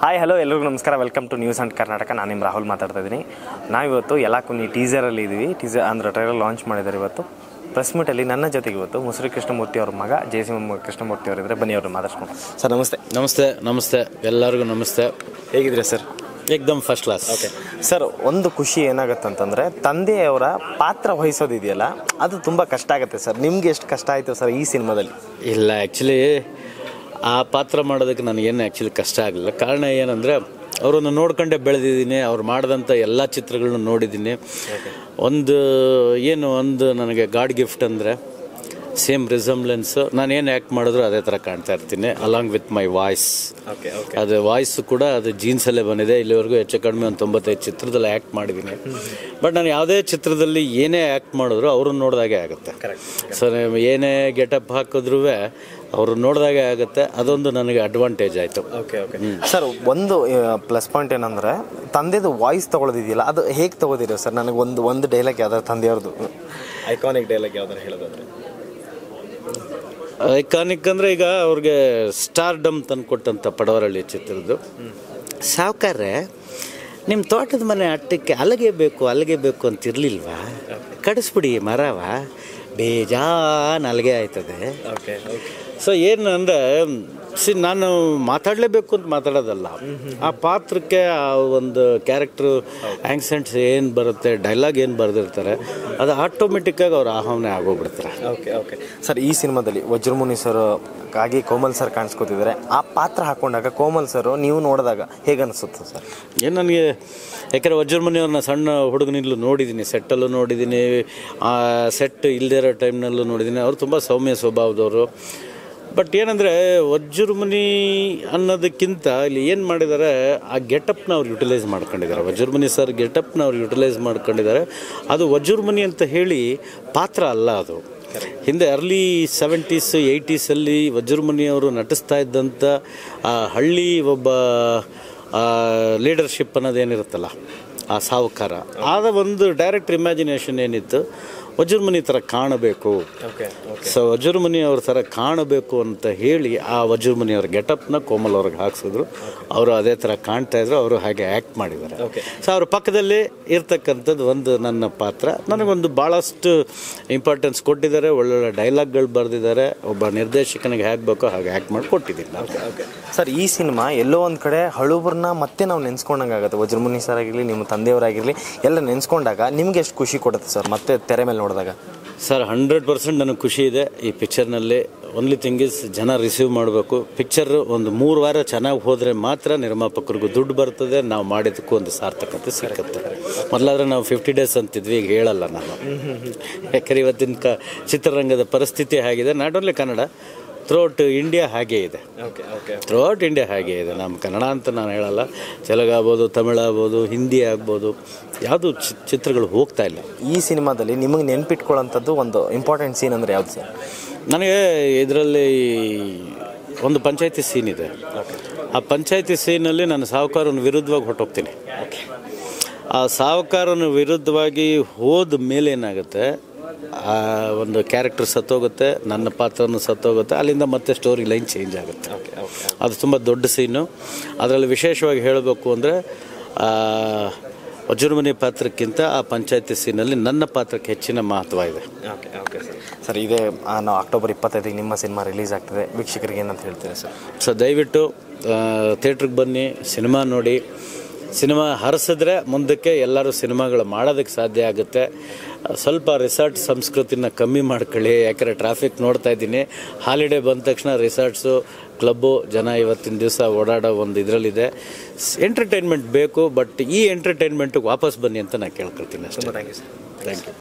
Hi hello ಎಲ್ರಿಗೂ ನಮಸ್ಕಾರ welcome to news and Karnataka ನಾನು ನಿಮ್ಮ ರಾಹುಲ್ ಮಾತಾಡ್ತಾ ಇದ್ದೀನಿ ನಾವಿವತ್ತು ಎಲ್ಲ ಕುನಿ ಟೀಸರಲ್ಲಿ ಇದ್ದೀವಿ ಟೀಸರ್ ಅಂದರೆ ಟ್ರೈಲರ್ ಲಾಂಚ್ ಮಾಡಿದ್ದಾರೆ ಇವತ್ತು ಪ್ರೆಸ್ ಮೀಟಲ್ಲಿ ನನ್ನ ಜೊತೆಗೆ ಇವತ್ತು ಮುಸುರಿ ಕೃಷ್ಣಮೂರ್ತಿ ಅವ್ರ ಮಗ ಜೆ ಸಿ ಕೃಷ್ಣಮೂರ್ತಿ ಅವರಿದ್ರೆ ಬನ್ನಿ ಅವ್ರನ್ನ ಮಾತಾಡ್ಸ್ಕೊಂಡು ಸರ್ ನಮಸ್ತೆ ನಮಸ್ತೆ ನಮಸ್ತೆ ಎಲ್ಲರಿಗೂ ನಮಸ್ತೆ ಹೇಗಿದ್ರೆ ಸರ್ ಏಕ್ದಮ್ ಫಸ್ಟ್ ಕ್ಲಾಸ್ ಓಕೆ ಸರ್ ಒಂದು ಖುಷಿ ಏನಾಗುತ್ತೆ ಅಂತಂದರೆ ತಂದೆಯವರ ಪಾತ್ರ ವಹಿಸೋದಿದೆಯಲ್ಲ ಅದು ತುಂಬ ಕಷ್ಟ ಆಗುತ್ತೆ ಸರ್ ನಿಮ್ಗೆ ಎಷ್ಟು ಕಷ್ಟ ಆಯಿತು ಸರ್ ಈ ಸಿನಿಮಾದಲ್ಲಿ ಇಲ್ಲ ಆ್ಯಕ್ಚುಲಿ ಆ ಪಾತ್ರ ಮಾಡೋದಕ್ಕೆ ನನಗೇನು ಆ್ಯಕ್ಚುಲಿ ಕಷ್ಟ ಆಗಲಿಲ್ಲ ಕಾರಣ ಏನಂದರೆ ಅವರನ್ನು ನೋಡ್ಕೊಂಡೇ ಬೆಳೆದಿದ್ದೀನಿ ಅವ್ರು ಮಾಡಿದಂಥ ಎಲ್ಲ ಚಿತ್ರಗಳನ್ನ ನೋಡಿದ್ದೀನಿ ಒಂದು ಏನು ಒಂದು ನನಗೆ ಗಾಡ್ ಗಿಫ್ಟ್ ಅಂದರೆ ಸೇಮ್ ರಿಸಂಬ್ಲೆನ್ಸ್ ನಾನು ಏನು ಆ್ಯಕ್ಟ್ ಮಾಡಿದ್ರು ಅದೇ ಥರ ಕಾಣ್ತಾ ಇರ್ತೀನಿ along with my voice okay okay ಅದು ವಾಯ್ಸ್ ಕೂಡ ಅದು ಜೀನ್ಸಲ್ಲೇ ಬಂದಿದೆ ಇಲ್ಲಿವರೆಗೂ ಹೆಚ್ಚು ಕಡಿಮೆ ಒಂದು ತೊಂಬತ್ತೈದು ಚಿತ್ರದಲ್ಲಿ ಆ್ಯಕ್ಟ್ ಮಾಡಿದ್ದೀನಿ ಬಟ್ ನಾನು ಯಾವುದೇ ಚಿತ್ರದಲ್ಲಿ ಏನೇ ಆ್ಯಕ್ಟ್ ಮಾಡಿದ್ರು ಅವ್ರನ್ನ ನೋಡಿದಾಗೆ ಆಗುತ್ತೆ ಸೊ ನೀವು ಏನೇ ಗೆಟಪ್ ಹಾಕಿದ್ರೂ ಅವ್ರು ನೋಡಿದಾಗೆ ಆಗುತ್ತೆ ಅದೊಂದು ನನಗೆ ಅಡ್ವಾಂಟೇಜ್ ಆಯಿತು ಓಕೆ ಓಕೆ ಸರ್ ಒಂದು ಪ್ಲಸ್ ಪಾಯಿಂಟ್ ಏನಂದ್ರೆ ತಂದೆದು ವಾಯ್ಸ್ ತಗೊಳ್ಳೋದಿದೆಯಲ್ಲ ಅದು ಹೇಗೆ ತಗೋದಿರೋ ಸರ್ ನನಗೆ ಒಂದು ಒಂದು ಡೈಲಾಗ್ ಯಾವ್ದಾದ್ರು ತಂದೆಯವ್ರದ್ದು ಐಕಾನಿಕ್ ಡೈಲಾಗ್ ಯಾವ್ದಾರು ಹೇಳೋದಾದ್ರೆ ಐಕಾನಿಕ್ ಅಂದರೆ ಈಗ ಅವ್ರಿಗೆ ಸ್ಟಾರ್ ಡಮ್ ತಂದು ಕೊಟ್ಟಂಥ ಪಡವರಳ್ಳಿ ಚಿತ್ರದ್ದು ಸಾವುಕಾರ್ರೆ ನಿಮ್ಮ ತೋಟದ ಮನೆ ಅಟ್ಟಕ್ಕೆ ಅಲಗೆ ಬೇಕು ಅಲಗೆ ಬೇಕು ಅಂತ ಇರಲಿಲ್ವಾ ಕಡಿಸ್ಬಿಡಿ ಮರವ ಬೇಜಾನ್ ಅಲಗೆ ಆಯ್ತದೆ ಓಕೆ ಓಕೆ ಸೊ ಏನು ಅಂದರೆ ಸಿ ನಾನು ಮಾತಾಡಲೇಬೇಕು ಅಂತ ಮಾತಾಡೋದಲ್ಲ ಆ ಪಾತ್ರಕ್ಕೆ ಆ ಒಂದು ಕ್ಯಾರೆಕ್ಟ್ರು ಆ್ಯಂಗ್ಸೆಂಟ್ಸ್ ಏನು ಬರುತ್ತೆ ಡೈಲಾಗ್ ಏನು ಬರೆದಿರ್ತಾರೆ ಅದು ಆಟೋಮೆಟಿಕ್ಕಾಗಿ ಅವ್ರು ಆಹ್ವಾನ ಆಗೋಗ್ಬಿಡ್ತಾರೆ ಓಕೆ ಓಕೆ ಸರ್ ಈ ಸಿನಿಮಾದಲ್ಲಿ ವಜ್ರಮುನಿ ಸರ್ ಆಗಿ ಕೋಮಲ್ ಸರ್ ಕಾಣಿಸ್ಕೋತಿದ್ದಾರೆ ಆ ಪಾತ್ರ ಹಾಕೊಂಡಾಗ ಕೋಮಲ್ ಸರ್ ನೀವು ನೋಡಿದಾಗ ಹೇಗೆ ಅನಿಸುತ್ತೆ ಸರ್ ಏನು ನನಗೆ ಯಾಕಂದರೆ ವಜ್ರಮನಿಯವ್ರನ್ನ ಸಣ್ಣ ಹುಡುಗನಿಂದಲೂ ನೋಡಿದ್ದೀನಿ ಸೆಟ್ಟಲ್ಲೂ ನೋಡಿದ್ದೀನಿ ಆ ಸೆಟ್ ಇಲ್ಲದೇ ಇರೋ ಟೈಮ್ನಲ್ಲೂ ನೋಡಿದ್ದೀನಿ ಅವರು ತುಂಬ ಸೌಮ್ಯ ಸ್ವಭಾವದವರು ಬಟ್ ಏನಂದರೆ ವಜ್ರಮುನಿ ಅನ್ನೋದಕ್ಕಿಂತ ಇಲ್ಲಿ ಏನು ಮಾಡಿದ್ದಾರೆ ಆ ಗೆಟಪ್ನ ಅವ್ರು ಯುಟಿಲೈಸ್ ಮಾಡ್ಕೊಂಡಿದ್ದಾರೆ ವಜ್ರಮುನಿ ಸರ್ ಗೆಟಪ್ನ ಅವ್ರು ಯುಟಿಲೈಸ್ ಮಾಡ್ಕೊಂಡಿದ್ದಾರೆ ಅದು ವಜ್ರಮುನಿ ಅಂತ ಹೇಳಿ ಪಾತ್ರ ಅಲ್ಲ ಅದು ಹಿಂದೆ ಅರ್ಲಿ ಸೆವೆಂಟೀಸ್ ಏಯ್ಟೀಸಲ್ಲಿ ವಜ್ರಮುನಿ ಅವರು ನಟಿಸ್ತಾ ಇದ್ದಂಥ ಆ ಹಳ್ಳಿ ಒಬ್ಬ ಲೀಡರ್ಶಿಪ್ ಅನ್ನೋದೇನಿರುತ್ತಲ್ಲ ಆ ಸಾಹುಕಾರ ಆದ ಒಂದು ಡೈರೆಕ್ಟ್ ಇಮ್ಯಾಜಿನೇಷನ್ ಏನಿತ್ತು ವಜ್ರಮುನಿ ಥರ ಕಾಣಬೇಕು ಓಕೆ ಸೊ ವಜ್ರಮುನಿ ಅವ್ರ ಥರ ಕಾಣಬೇಕು ಅಂತ ಹೇಳಿ ಆ ವಜ್ರಮುನಿ ಅವ್ರ ಗೆಟಪ್ನ ಕೋಮಲ್ ಅವ್ರಿಗೆ ಹಾಕ್ಸಿದ್ರು ಅವರು ಅದೇ ಥರ ಕಾಣ್ತಾ ಇದ್ರು ಅವರು ಹಾಗೆ ಆ್ಯಕ್ಟ್ ಮಾಡಿದ್ದಾರೆ Okay. ಸೊ ಅವ್ರ ಪಕ್ಕದಲ್ಲಿ ಇರ್ತಕ್ಕಂಥದ್ದು ಒಂದು ನನ್ನ ಪಾತ್ರ ನನಗೊಂದು ಭಾಳಷ್ಟು ಇಂಪಾರ್ಟೆನ್ಸ್ ಕೊಟ್ಟಿದ್ದಾರೆ ಒಳ್ಳೊಳ್ಳೆ ಡೈಲಾಗ್ಗಳು ಬರೆದಿದ್ದಾರೆ ಒಬ್ಬ ನಿರ್ದೇಶಕನಿಗೆ ಹೇಗೆ ಬೇಕೋ ಹಾಗೆ ಆ್ಯಕ್ಟ್ ಮಾಡಿ ಕೊಟ್ಟಿದ್ದೀನಿ ನಾನು ಓಕೆ ಸರ್ ಈ ಸಿನಿಮಾ ಎಲ್ಲೋ ಒಂದು ಕಡೆ ಹಳುಬ್ರನ್ನ ಮತ್ತೆ ನಾವು ನೆನ್ಸ್ಕೊಂಡಂಗೆ ಆಗುತ್ತೆ ವಜ್ರಮುನಿ ಸರ್ ಆಗಿರಲಿ ನಿಮ್ಮ ತಂದೆಯವರಾಗಿರಲಿ ಎಲ್ಲ ನೆನ್ಸ್ಕೊಂಡಾಗ ನಿಮ್ಗೆ ಎಷ್ಟು ಖುಷಿ ಕೊಡುತ್ತೆ ಸರ್ ಮತ್ತೆ ತೆರೆ ಮೇಲೆ ನೋಡಿದಾಗ ಸರ್ ಹಂಡ್ರೆಡ್ ಪರ್ಸೆಂಟ್ ನನಗೆ ಖುಷಿ ಇದೆ ಈ ಪಿಕ್ಚರ್ನಲ್ಲಿ ಓನ್ಲಿ ಥಿಂಗ್ ಇಸ್ ಜನ ರಿಸೀವ್ ಮಾಡಬೇಕು ಪಿಕ್ಚರ್ ಒಂದು ಮೂರು ವಾರ ಚೆನ್ನಾಗಿ ಹೋದರೆ ಮಾತ್ರ ನಿರ್ಮಾಪಕರಿಗೂ ದುಡ್ಡು ಬರ್ತದೆ ನಾವು ಮಾಡಿದ್ದಕ್ಕೂ ಒಂದು ಸಾರ್ಥಕತೆ ಸಿಕ್ಕತ್ತೆ ಮೊದಲಾದ್ರೆ ನಾವು ಫಿಫ್ಟಿ ಡೇಸ್ ಅಂತಿದ್ವಿ ಈಗ ಹೇಳಲ್ಲ ನಾನು ಯಾಕಂದ್ರೆ ಇವತ್ತಿನ ಕ ಚಿತ್ರರಂಗದ ಪರಿಸ್ಥಿತಿ ಹೇಗಿದೆ not only Kannada throughout India ಹಾಗೇ ಇದೆ ಓಕೆ ಓಕೆ ಥ್ರೂಔಟ್ ಇಂಡಿಯಾ ಹಾಗೆ ಇದೆ ನಮ್ಮ ಕನ್ನಡ ಅಂತ ನಾನು ಹೇಳಲ್ಲ ತೆಲುಗು ಆಗ್ಬೋದು ತಮಿಳು ಆಗ್ಬೋದು ಹಿಂದಿ ಆಗ್ಬೋದು ಯಾವುದು ಚಿತ್ರಗಳು ಹೋಗ್ತಾ ಇಲ್ಲ ಈ ಸಿನಿಮಾದಲ್ಲಿ ನಿಮಗೆ ನೆನ್ಪಿಟ್ಕೊಳ್ಳೋಂಥದ್ದು ಒಂದು ಇಂಪಾರ್ಟೆಂಟ್ ಸೀನ್ ಅಂದರೆ ಯಾವ್ದು ಸರ್ ನನಗೆ ಇದರಲ್ಲಿ ಒಂದು ಪಂಚಾಯತಿ ಸೀನ್ ಇದೆ ಆ ಪಂಚಾಯತಿ ಸೀನಲ್ಲಿ ನಾನು ಸಾಹುಕಾರನ ವಿರುದ್ಧವಾಗಿ ಹೊರಟೋಗ್ತೀನಿ ಆ ಸಾಹುಕಾರನ ವಿರುದ್ಧವಾಗಿ ಹೋದ ಮೇಲೆ ಏನಾಗುತ್ತೆ ಆ ಒಂದು ಕ್ಯಾರೆಕ್ಟರ್ ಸತ್ತೋಗುತ್ತೆ ನನ್ನ ಪಾತ್ರನೂ ಸತ್ತೋಗುತ್ತೆ ಅಲ್ಲಿಂದ ಮತ್ತೆ ಸ್ಟೋರಿ ಲೈನ್ ಚೇಂಜ್ ಆಗುತ್ತೆ ಅದು ತುಂಬ ದೊಡ್ಡ ಸೀನು ಅದರಲ್ಲಿ ವಿಶೇಷವಾಗಿ ಹೇಳಬೇಕು ಅಂದರೆ ವಜ್ರಮನಿ ಪಾತ್ರಕ್ಕಿಂತ ಆ ಪಂಚಾಯತಿ ಸೀನಲ್ಲಿ ನನ್ನ ಪಾತ್ರಕ್ಕೆ ಹೆಚ್ಚಿನ ಮಹತ್ವ ಇದೆ ಓಕೆ ಓಕೆ ಸರ್ ಸರ್ ಇದೇ ಆ, ನಾವು ಅಕ್ಟೋಬರ್ ಇಪ್ಪತ್ತೈದಿಗೆ ನಿಮ್ಮ ಸಿನಿಮಾ ರಿಲೀಸ್ ಆಗ್ತದೆ ವೀಕ್ಷಕರಿಗೆ ಏನಂತ ಹೇಳ್ತೀರಾ ಸರ್ ಸೊ ದಯವಿಟ್ಟು ಥಿಯೇಟ್ರಿಗೆ ಬನ್ನಿ ಸಿನಿಮಾ ನೋಡಿ ಸಿನಿಮಾ ಹರಿಸಿದ್ರೆ ಮುಂದಕ್ಕೆ ಎಲ್ಲರೂ ಸಿನಿಮಾಗಳು ಮಾಡೋದಕ್ಕೆ ಸಾಧ್ಯ ಆಗುತ್ತೆ ಆ, ಸ್ವಲ್ಪ ರಿಸಾರ್ಟ್ ಸಂಸ್ಕೃತಿನ ಕಮ್ಮಿ ಮಾಡ್ಕೊಳ್ಳಿ ಯಾಕಂದರೆ ಟ್ರಾಫಿಕ್ ನೋಡ್ತಾ ಇದ್ದೀನಿ ಹಾಲಿಡೇ ಬಂದ ತಕ್ಷಣ ರಿಸಾರ್ಟ್ಸು ಕ್ಲಬ್ಬು ಜನ ಇವತ್ತಿನ ದಿವಸ ಓಡಾಡೋ ಒಂದು ಇದರಲ್ಲಿದೆ ಎಂಟರ್ಟೈನ್ಮೆಂಟ್ ಬೇಕು ಬಟ್ ಈ ಎಂಟರ್ಟೈನ್ಮೆಂಟಿಗೆ ವಾಪಸ್ ಬನ್ನಿ ಅಂತ ನಾನು ಕೇಳ್ಕೊಳ್ತೀನಿ ಅಷ್ಟೇ thank you sir thank you